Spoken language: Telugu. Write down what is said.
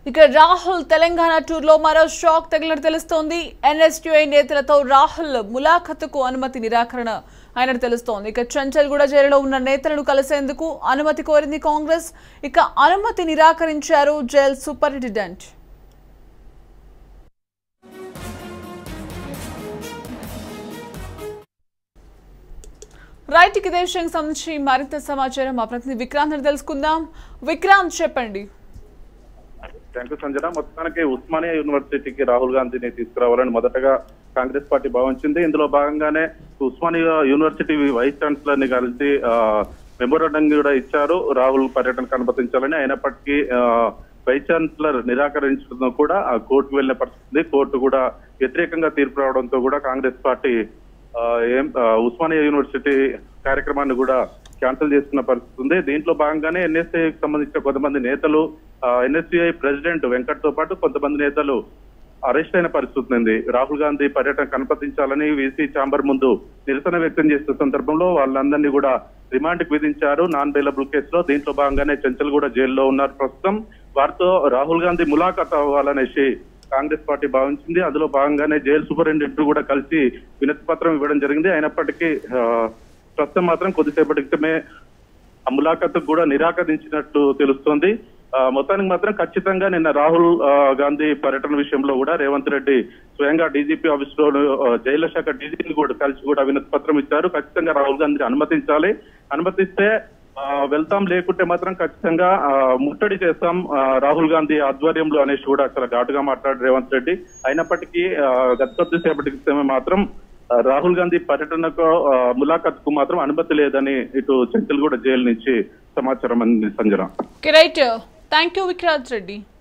ఇక రాహుల్ తెలంగాణ టూర్లో మరో షాక్ తగిలినట్టు తెలుస్తోంది ఎన్ఎస్టీఐ నేతలతో రాహుల్ ములాఖతుకు అనుమతి నిరాకరణ అయినట్టు తెలుస్తోంది ఇక చంచల్గూడ జైలులో ఉన్న నేతలను కలిసేందుకు అనుమతి కోరింది కాంగ్రెస్ ఇక అనుమతి నిరాకరించారు జైల్ సూపరింటెండెంట్ రైట్ ఇక ఇదే విషయానికి సంబంధించి మరింత సమాచారం మా ప్రతినిధి విక్రాంత్ అని తెలుసుకుందాం విక్రాంత్ చెప్పండి థ్యాంక్ యూ సంజన మొత్తానికి ఉస్మానియా యూనివర్సిటీకి రాహుల్ గాంధీని తీసుకురావాలని మొదటగా కాంగ్రెస్ పార్టీ భావించింది ఇందులో భాగంగానే ఉస్మానియా యూనివర్సిటీ వైస్ ఛాన్సలర్ ని కలిసి మెమోరాండం కూడా ఇచ్చారు రాహుల్ పర్యటనకు అనుమతించాలని అయినప్పటికీ ఆ, వైస్ ఛాన్సలర్ నిరాకరించడం కూడా ఆ కోర్టుకు వెళ్లే పరిస్థితి ఉంది. కోర్టు కూడా వ్యతిరేకంగా తీర్పు రావడంతో కూడా కాంగ్రెస్ పార్టీ ఆ, ఏం ఆ, ఉస్మానియా యూనివర్సిటీ కార్యక్రమాన్ని కూడా క్యాన్సిల్ చేసుకున్న పరిస్థితి ఉంది దీంట్లో భాగంగానే ఎన్ఎస్ఐకి సంబంధించిన కొంతమంది నేతలు ఎన్ఎస్సిఐ ప్రెసిడెంట్ వెంకట్ తో పాటు కొంతమంది నేతలు అరెస్ట్ అయిన పరిస్థితి ఉంది రాహుల్ గాంధీ పర్యటన అనుమతించాలని వీసీ ఛాంబర్ ముందు నిరసన వ్యక్తం చేస్తున్న సందర్భంలో వాళ్ళందరినీ కూడా రిమాండ్ కు విధించారు నాన్ బెయిలబుల్ కేసులో దీంట్లో భాగంగానే చెంచల్ కూడా జైల్లో ఉన్నారు ప్రస్తుతం వారితో రాహుల్ గాంధీ ములాఖాత్ అవ్వాలనేసి కాంగ్రెస్ పార్టీ భావించింది అందులో భాగంగానే జైలు సూపరింటెండెంట్ కూడా కలిసి వినతి పత్రం ఇవ్వడం జరిగింది అయినప్పటికీ ఆ, ప్రస్తుతం మాత్రం కొద్దిసేపటి క్రితమే ఆ ములాఖత్ కూడా నిరాకరించినట్టు తెలుస్తోంది ఆ, మొత్తానికి మాత్రం ఖచ్చితంగా నిన్న రాహుల్ ఆ, గాంధీ పర్యటన విషయంలో కూడా రేవంత్ రెడ్డి స్వయంగా డీజీపీ ఆఫీస్ లో ఆ, జైళ్ల శాఖ డీజీపీని కూడా కలిసి కూడా వినతి పత్రం ఇచ్చారు ఖచ్చితంగా రాహుల్ గాంధీని అనుమతించాలి అనుమతిస్తే ఆ, వెళ్తాం లేకుంటే మాత్రం ఖచ్చితంగా ఆ, ముట్టడి చేస్తాం ఆ, రాహుల్ గాంధీ ఆధ్వర్యంలో అనేసి కూడా చాలా ఘాటుగా మాట్లాడారు రేవంత్ రెడ్డి అయినప్పటికీ ఆ, గత కొద్దిసేపటి క్రితమే మాత్రం ఆ, రాహుల్ గాంధీ పర్యటనకు ఆ, ములాఖత్ కు మాత్రం అనుమతి లేదని ఇటు చెంచల్ కూడా జైలు నుంచి సమాచారం అందింది Sanjana right thank you Vikrant Reddy